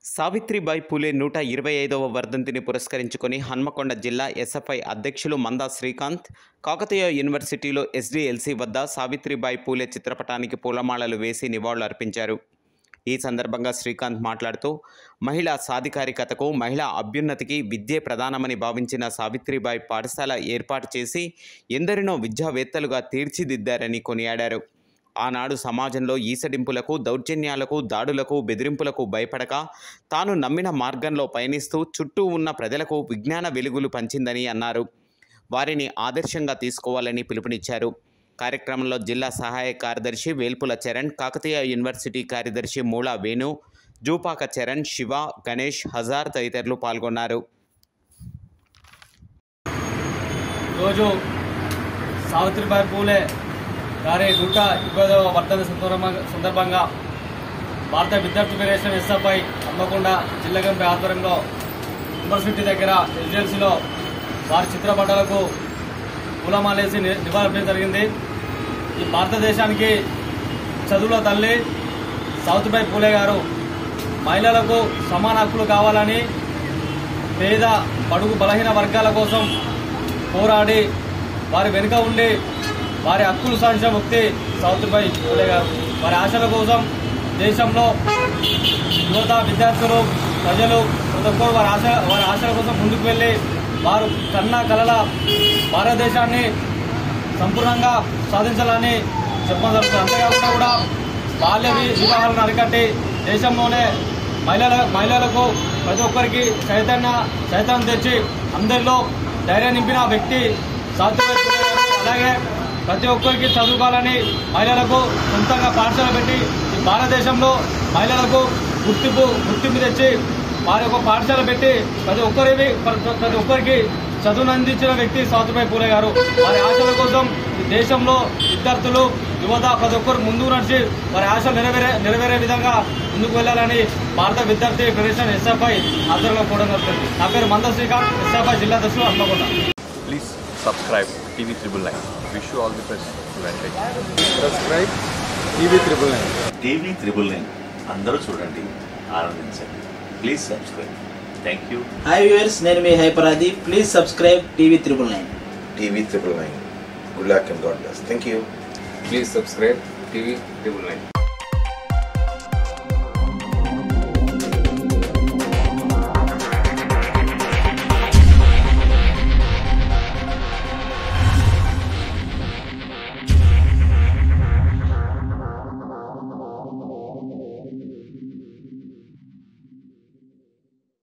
సావిత్రిబాయి పూలే నూట ఇరవై ఐదవ వర్ధంతిని పురస్కరించుకొని హన్మకొండ జిల్లా ఎస్ఎఫ్ఐ అధ్యక్షులు మందా శ్రీకాంత్ కాకతీయ యూనివర్సిటీలో ఎస్డిఎల్సి వద్ద సావిత్రిబాయి పూలే చిత్రపటానికి పూలమాలలు వేసి నివాళులర్పించారు ఈ సందర్భంగా శ్రీకాంత్ మాట్లాడుతూ మహిళా సాధికారికతకు మహిళా అభ్యున్నతికి విద్యే ప్రధానమని భావించిన సావిత్రిబాయి పాఠశాల ఏర్పాటు చేసి ఎందరినో విద్యావేత్తలుగా తీర్చిదిద్దారని కొనియాడారు ఆనాడు సమాజంలో ఈసడింపులకు దౌర్జన్యాలకు దాడులకు బెదిరింపులకు భయపడక తాను నమ్మిన మార్గంలో పయనిస్తూ చుట్టూ ఉన్న ప్రజలకు విజ్ఞాన వెలుగులు పంచిందని అన్నారు వారిని ఆదర్శంగా తీసుకోవాలని పిలుపునిచ్చారు కార్యక్రమంలో జిల్లా సహాయ కార్యదర్శి వేల్పుల చరణ్ కాకతీయ యూనివర్సిటీ కార్యదర్శి మూలా వేణు జూపాక చరణ్ శివ గణేష్ హజార్ తదితరులు పాల్గొన్నారు ఈరోజు సావిత్రిబాయి పూలే గారి నూట ఇరవైదవ వర్ధన సందర్భంగా సందర్భంగా భారత విద్యార్థి ఫెడరేషన్ ఎస్ఎఫ్ఐ హన్మకొండ జిల్లగంపై ఆధ్వర్యంలో యూనివర్సిటీ దగ్గర ఎస్డిఎల్సిలో వారి చిత్రపటాలకు పూలమాలేసి ని- నివాళులర్పించడం జరిగింది ఈ భారతదేశానికి చదువుల తల్లి సావిత్రిబాయి పూలే గారు మహిళలకు సమాన హక్కులు కావాలని పేద బడుగు బలహీన వర్గాల కోసం పోరాడి వారి వెనుక ఉండి వారి హక్కులు సాధించిన వ్యక్తి సావిత్రిబాయి పూలే గారు వారి ఆశల కోసం దేశంలో యువత విద్యార్థులు ప్రజలు ప్రతి ఒక్కరు వారి ఆశ వారి ఆశల కోసం ముందుకు వెళ్ళి వారు కన్నా కలల భారతదేశాన్ని సంపూర్ణంగా సాధించాలని చెప్పడం జరుగుతుంది అంతేకాకుండా కూడా బాల్య వి- వివాహాలను అరికట్టి దేశంలోనే మహిళల మహిళలకు ప్రతి ఒక్కరికి చైతన్య చైతన్యం తెచ్చి అందరిలో ధైర్యం నింపిన వ్యక్తి సావిత్రిబాయి పూలే గారు. అలాగే ప్రతి ఒక్కరికి చదువుకోవాలని మహిళలకు సొంతంగా పాఠశాల పెట్టి ఈ భారతదేశంలో మహిళలకు గుర్తింపు గుర్తింపు తెచ్చి వారి యొక్క పాఠశాల పెట్టి ప్రతి ఒక్కరివి ప్ర- ప్రతి ఒక్కరికి చదువును అందించిన వ్యక్తి సావిత్రిబాయి పూలే గారు వారి ఆశల కోసం ఈ దేశంలో విద్యార్థులు యువత ప్రతి ఒక్కరు ముందుకు నడిచి వారి ఆశలు నెరవేరే నెరవేరే విధంగా ముందుకు వెళ్ళాలని భారత విద్యార్థి ఫెడరేషన్ ఎస్ఎఫ్ఐ ఆధ్వర్యంలో కూడా జరుగుతుంది నా పేరు మంద శ్రీకాంత్ ఎస్ఎఫ్ఐ జిల్లా దర్శకులు Hanamkonda Please subscribe TV Triple Nine. Wish you all the best. Venkat. Subscribe TV triple nine TV triple nine అందరూ చూడండి ఆనందించండి please subscribe thank you hi viewers నేను మీ హైపరాది please subscribe TV triple nine TV triple nine. Good luck and God bless. Thank you. Please subscribe TV triple nine